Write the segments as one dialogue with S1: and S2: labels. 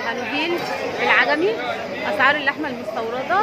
S1: هانوفيل العجمي اسعار اللحمه المستورده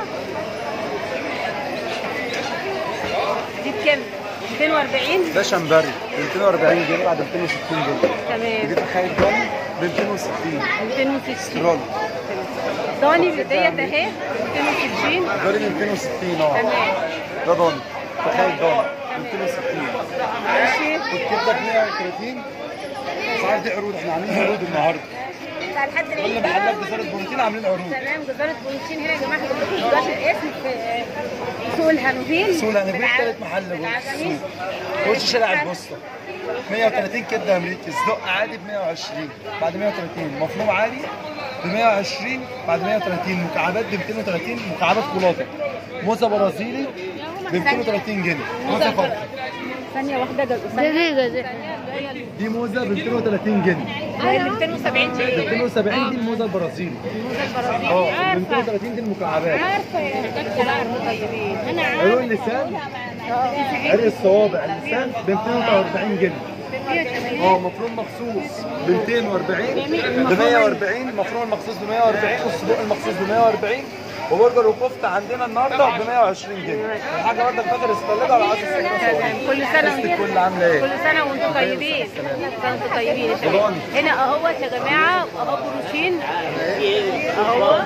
S1: دي بكام 240
S2: ده شمبري ب 240 جنيه بعد 260 جنيه
S1: تمام
S2: دي تخيل ضاني ب 260
S1: 260
S2: رول
S1: ضاني ديت اهي 260
S2: دول ب 260 اه
S1: تمام
S2: ده ضاني تخيل ضاني ب 260
S1: ماشي
S2: والكبده ب 130 الاسعار دي عروض احنا عاملين عروض النهارده
S1: بتاع لحد
S2: كل
S1: العيد
S2: محلات
S1: بقى
S2: جزيره بونتين عاملين عروض
S1: تمام جزارة بونشين هنا يا جماعه هجيب لكم جزارة الاسم في سوق الهانوفيل
S2: سوق الهانوفيل
S1: بالع-
S2: تالت محل جوه
S1: بالعجمي.
S2: السوق. وش شارع البوسطه 130 كبده امريكي صدق عادي ب 120 بعد 130 مفروم عادي ب 120 بعد 130 مكعبات ب 230 مكعبات كولاطه موزه برازيلي ب 230 جنيه موزه فرخه
S1: ثانية واحدة جزء
S2: دي موزه ب 230 جنيه
S1: ده اللي 270
S2: ب
S1: جنيه
S2: 270 دي الموزه البرازيلي
S1: البرازيلي
S2: اه ب 230 دي المكعبات
S1: عارفة يا طيبين انا
S2: عروق اللسان عرق الصوابع اللسان ب 240 جنيه اه مفروم مخصوص ب 240 ب 140 مفروم المخصوص ب 140 والسجق المخصوص ب 140 وبرجر وكفته عندنا النهارده ب 120 جنيه الحاجه برضك فاكر استلجها ولا عايز
S1: تمام كل سنة
S2: استلجها كل عامله ايه؟
S1: كل سنة وانتم طيبين كل سنة وانتم طيبين يا شباب
S2: رمضان.
S1: هنا اهوت يا جماعة اهو بروشين اهو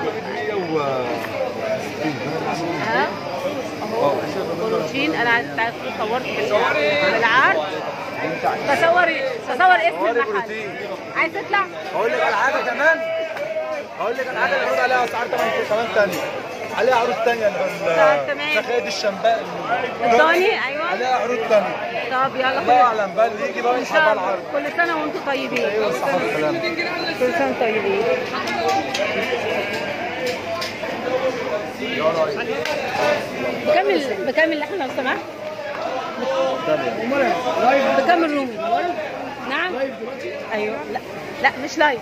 S1: ها اهو بروشين انا عايز- صورت في العرض بصور بصور اسم
S2: صوري
S1: المحل
S2: بروتين.
S1: عايز تطلع
S2: هقول لك على حاجه كمان هقول لك على حاجه العروض عليها اسعار كمان كمان ثانيه عليها عروض ثانيه
S1: طب تمام.
S2: تخيل الشمباء
S1: الضاني ايوه
S2: عليها عروض ثانيه
S1: طب يلا
S2: الله
S1: كل
S2: اعلم بقى اللي يجي بقى
S1: ان
S2: يسحب
S1: شاء
S2: على
S1: الله
S2: العرض
S1: كل سنة وانتم طيبين
S2: ايوه صح الكلام
S1: كل سنة وانتم طيبين بكمل بكمل لحمة لو سمحت بكمل رومي نعم ايوه لا لا مش لايف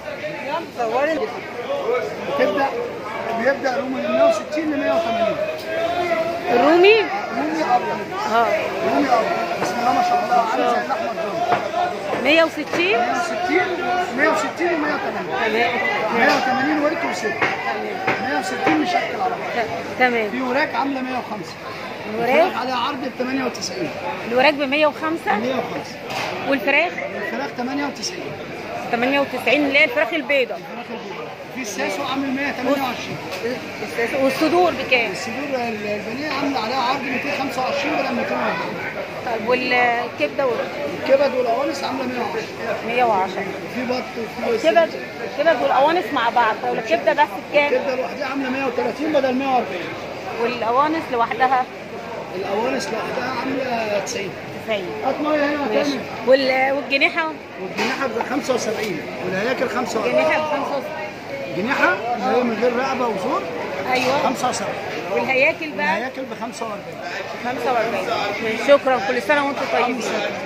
S3: تبدا بيبدا رومي من 160 ل 180
S1: الرومي
S3: رومي ابيض
S1: اه
S3: رومي ابيض بسم الله ما شاء الله عامل زي اللحمه الضاني
S1: 160
S3: 160 160 و 180 180 ورك وست 160 مشكل على بعض
S1: تمام
S3: في وراك عامله 105
S1: الوراك
S3: الفراخ عليها عرض ب 98
S1: الوراك ب 105
S3: 105
S1: والفراخ
S3: الفراخ 98
S1: 98 اللي هي الفراخ البيضاء
S3: الفراخ البيضاء في الساسو عامل 128
S1: والصدور بكام؟
S3: الصدور البانيه عامله عليها عرض 225 بدل 240
S1: طيب والكبده وال-
S3: الكبد والقوانص عامله 110
S1: 110
S3: في بط وفي
S1: الكبد الكبد والقوانص مع بعض طب الكبده بس بكام؟
S3: الكبده لوحدها عامله 130 بدل 140
S1: والقوانص لوحدها
S3: القوانص لوحدها عامله 90
S1: 90
S3: هات ميه هنا
S1: ماشي
S3: هتعمل
S1: وال- والجنيحه
S3: والجناحه ب 75 والهياكل 45
S1: الجنيحه ب 65
S3: جناحه اللي هي من غير رقبه وزور
S1: ايوه
S3: 75
S1: والهياكل بقى
S3: الهياكل ب 45
S1: 45 ماشي، شكرا كل سنه وانتم طيبين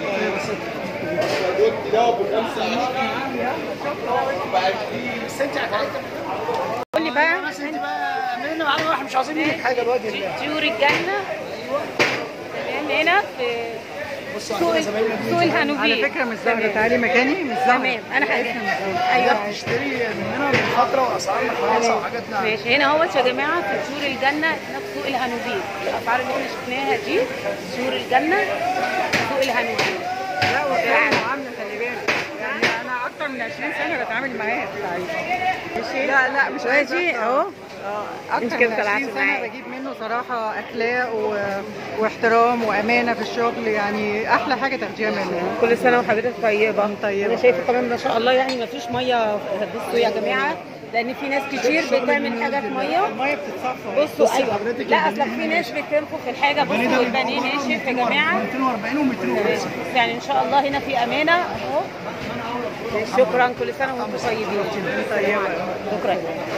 S3: بس انت هتعيد
S1: قول لي بقى
S3: بس انت بقى مننا معانا احنا مش عايزين منك حاجه لوجه الله
S1: طيور الجنه تمام هنا في
S3: بصوا
S1: سوق
S3: عندنا زمايلنا دي
S1: سوق الهانوفيل
S4: على فكره مش
S1: تمام.
S4: زهره تعالي مكاني مش زهره
S1: تمام انا حاجه
S3: هي
S1: ايوه
S3: بتشتري مننا من فتره واسعارنا كويسه وحاجاتنا
S1: ماشي هنا اهوت يا جماعه في طيور الجنه هنا في سوق الهانوفيل الاسعار اللي احنا شفناها دي طيور الجنه سوق الهانوفيل
S4: لا وكمان معامله خلي بالك يعني انا اكتر من 20 سنه بتعامل معاها ماشي لا لا مش عايزه
S1: ماشي اهو
S4: اه
S1: انت
S4: اكتر
S1: كده
S4: من
S1: طلعتي
S4: 20 سنه
S1: معايا.
S4: بجيب منه صراحه اخلاق و... واحترام وامانه في الشغل يعني احلى حاجه تاخديها منه
S1: كل سنه وحضرتك طيبه
S4: طيبة.
S1: انا شايفه كمان ما شاء الله يعني ما فيش ميه بصوا يا جماعه لان في ناس كتير بتعمل حاجه في ميه
S3: الميه بتتصفى
S1: بصوا
S3: بصي
S1: ايوه
S3: حضرتك
S1: لا
S3: البانيه
S1: اصلك في
S3: هنا
S1: ناس بتنفخ الحاجه
S3: البانيه
S1: بصوا
S3: ده
S1: البانيه ناشف يا جماعه
S3: 240 و250
S1: بس يعني ان شاء الله هنا في امانه اهو شكرا كل سنه وانتم طيبين
S4: طيبه
S1: شكرا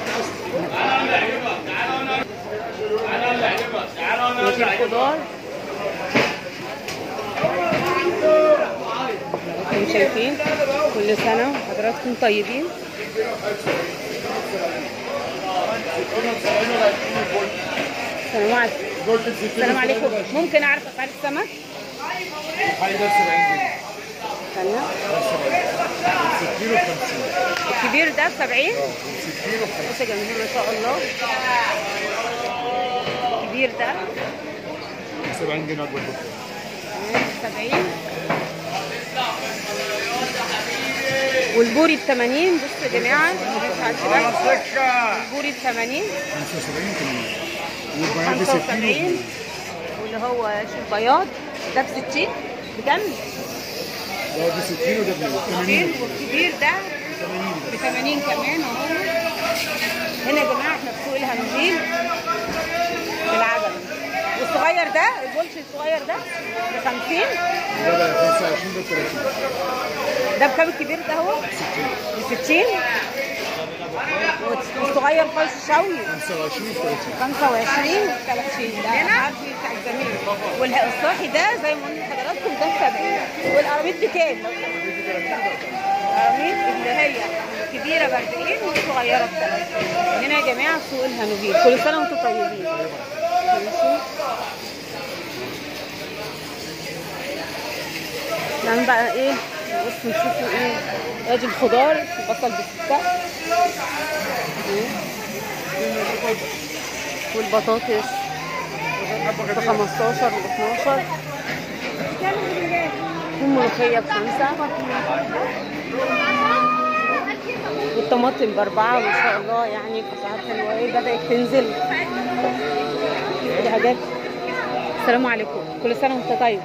S1: ودي الخضار انتم شايفين كل سنه وحضراتكم طيبين السلام عليكم السلام عليكم ممكن اعرف اسعار السمك؟ استنى
S2: 60 و50
S4: الكبير ده ب 70
S2: 60 و50
S4: بص يا جماعه ما شاء الله الكبير ده
S2: 70 جنيه اكبر بكره
S4: 70 والبوري ب 80 بصوا يا جماعه مش عاجبك البوري ب 80
S2: 75 و80 والبياض ب 60
S4: 75 واللي هو شو البياض ده ب 60 بكام؟
S2: ده ب 60 وده ب 80
S4: 60 والكبير ده ب 80 كمان اهو هنا يا جماعه احنا في سوق الهنجيل في العجل والصغير ده البولش الصغير ده ب 50
S2: ده ب 25 ده ب 30
S4: ده بكام الكبير ده هو؟ ب 60 والصغير خالص الشوي
S2: 25 و 30
S4: 25 30 ده عارف بتاع الجميل والصاحي ده زي ما قلنا لحضراتكم ده ب 70 والقراميط بكام؟ القراميط اللي هي الكبيره ب 40 والصغيره ب 30 هنا يا جماعه سوق الهانوفيل كل سنه وانتم طيبين ماشي نعمل بقى ايه بص نشوفوا ايه ادي الخضار البصل بستة إيه؟ والبطاطس ب 15 و 12 والملوخية بخمسة والطماطم بأربعة ما شاء الله يعني قطعات حلوة ايه بدأت تنزل دي حاجات السلام عليكم كل سنة وانت طيب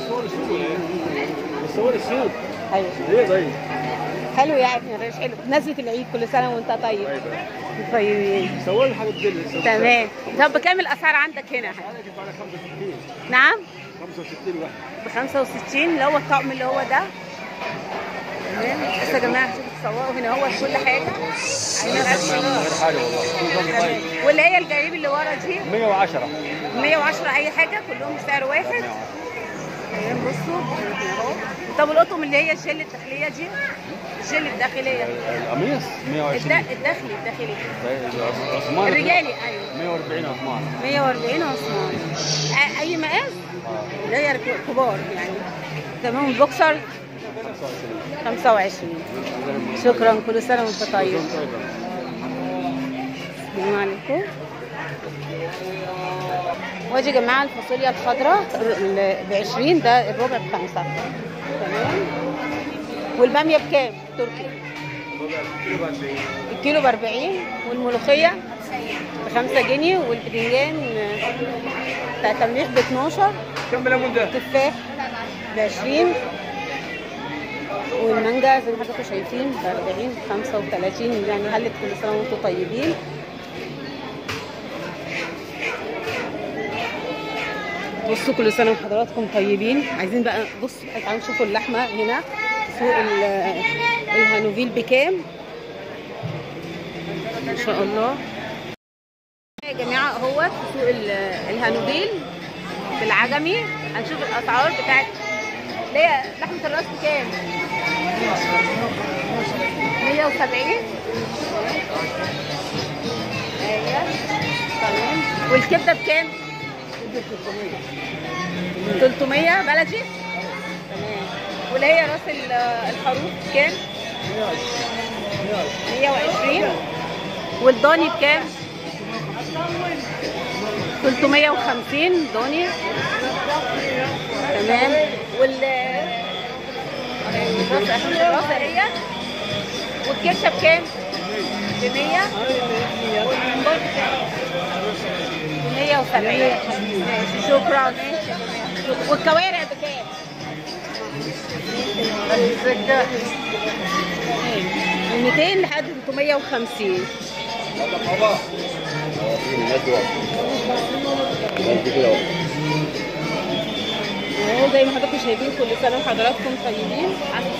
S2: بصور السوق
S4: ايوه
S2: ليه طيب؟
S4: حلو يعني مش حلو نزلة العيد كل سنة وانت طيب طيبين
S2: صور لي حاجه دي
S4: تمام طب بكام الاسعار عندك هنا
S2: انا جبت على 65
S4: نعم
S2: 65 واحد
S4: ب 65 اللي هو الطقم اللي هو ده تمام بس يا جماعه شوفوا تصوروا هنا هو كل حاجه عايزين
S2: غير حاجه والله
S4: تمام. واللي هي الجريب اللي ورا دي
S2: 110
S4: 110 اي حاجه كلهم سعر واحد تمام بصوا اهو طب القطم اللي هي الجل الداخليه دي الجل الداخليه
S2: القميص 120
S4: الد- الداخلي الداخلي
S2: عثمان
S4: الرجالي ايوه
S2: 140 عثمان
S4: 140 عثمان أ- اي مقاس اللي هي كبار يعني تمام البوكسر 25 شكرا كل سنه وانت طيب السلام عليكم وادي يا جماعه الفاصوليا الخضراء ب 20 ده الربع بخمسه تمام والباميه بكام؟ تركي الكيلو ب 40 والملوخيه ب 5 جنيه والبدنجان بتاع تمليح ب 12
S2: كم ليمون ده؟
S4: تفاح ب 20 والمانجا زي ما حضراتكم شايفين ب 40 35 يعني هلت كل سنه وانتم طيبين بصوا كل سنه وحضراتكم طيبين عايزين بقى بص تعالوا نشوفوا اللحمه هنا في سوق ال- الهانوفيل بكام ما شاء الله يا جماعه هو في سوق ال- الهانوفيل بالعجمي هنشوف الاسعار بتاعت اللي هي لحمه الراس بكام 170 ايوه تمام والكبده بكام 300 بلدي تمام واللي هي راس ال- الخروف بكام 120 والضاني بكام 350 ضاني تمام وال الراس الراس هي والكرشه بكام؟ ب 100 والممبار بكام؟ ب 170 ماشي شكرا ماشي والكوارع بكام؟ من 200 لحد 350 اهو زي ما حضراتكم شايفين كل سنه وحضراتكم طيبين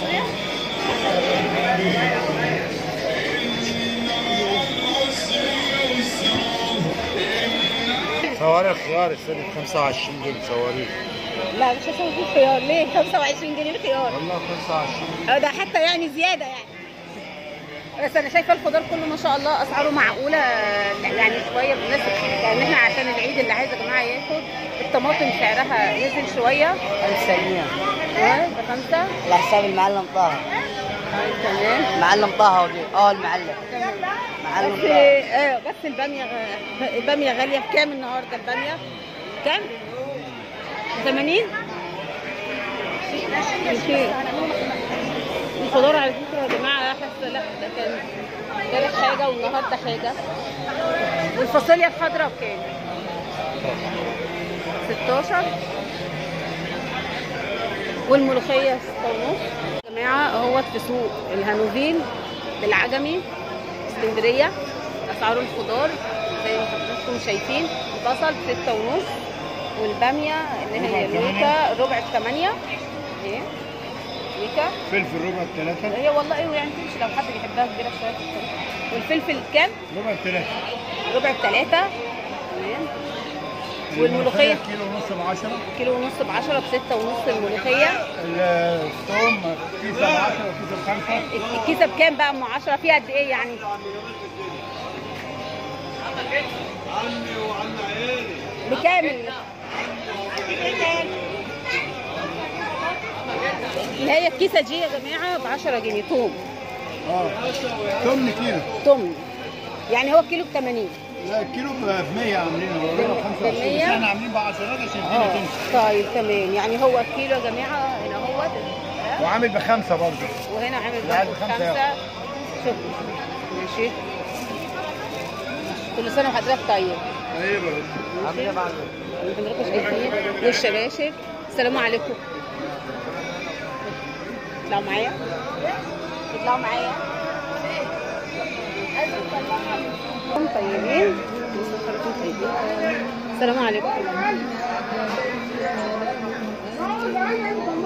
S2: صواريخ خيار السنة 25 جنيه صواريخ
S4: لا مش هسوي فيه خيار ليه 25 جنيه الخيار
S2: والله 25
S4: اه ده حتى يعني زياده يعني بس انا شايفه الخضار كله ما شاء الله اسعاره معقوله يعني شويه بالنسبه يعني احنا عشان العيد اللي عايز يا جماعه ياخد الطماطم سعرها نزل شويه
S5: خمسة جنيه
S4: اه بخمسه
S5: على حساب المعلم طه
S4: تمام
S5: معلم طه ودي اه المعلم معلم
S4: بس
S5: طه
S4: آه بس الباميه غ- الباميه غاليه بكام النهارده الباميه؟ كام؟ 80 200 الخضار على فكره يا جماعه حاسه لا ده كان امبارح حاجه والنهارده حاجه والفاصوليا الخضراء بكام؟ 16 والملوخيه 6 ونص يا جماعه اهوت في سوق الهانوفيل بالعجمي اسكندريه اسعار الخضار زي ما حضراتكم شايفين البصل بستة ونص والباميه اللي هي الويكا ربع بثمانية ايه ويكا
S3: فلفل ربع بثلاثة
S4: هي والله ايوه يعني تمشي لو حد بيحبها كبيره شويه في الفلفل. والفلفل كام؟
S3: ربع بثلاثة
S4: ربع بثلاثة تمام والملوخيه
S3: كيلو ونص ب 10
S4: كيلو ونص ب 10 بستة ونص الملوخيه
S3: الثوم كيسة ب 10 وكيسة ب 5
S4: الكيسه بكام بقى ام 10 فيها قد ايه يعني؟ بكام؟ اللي هي الكيسه دي يا جماعه ب 10 جنيه توم
S3: اه ثمن كيلو
S4: توم يعني هو كيلو ب 80
S3: لا الكيلو ب 100 عاملينه ربع ب 25
S4: ب 100
S3: بس احنا عاملين ب 10 عشان
S4: اه
S3: الدنيا تمشي
S4: طيب تمام يعني هو الكيلو يا جماعه هنا هو
S3: وعامل بخمسة برضه
S4: وهنا عامل
S3: لا،
S4: برضه
S3: بخمسة
S4: خمسة شكرا ماشي كل سنة وحضرتك طيب
S3: طيب
S5: عامل ايه يا معلم؟
S4: حضراتكم شايفين والشباشب السلام عليكم اطلعوا معايا اطلعوا معايا طيبين حضراتكم طيبين السلام عليكم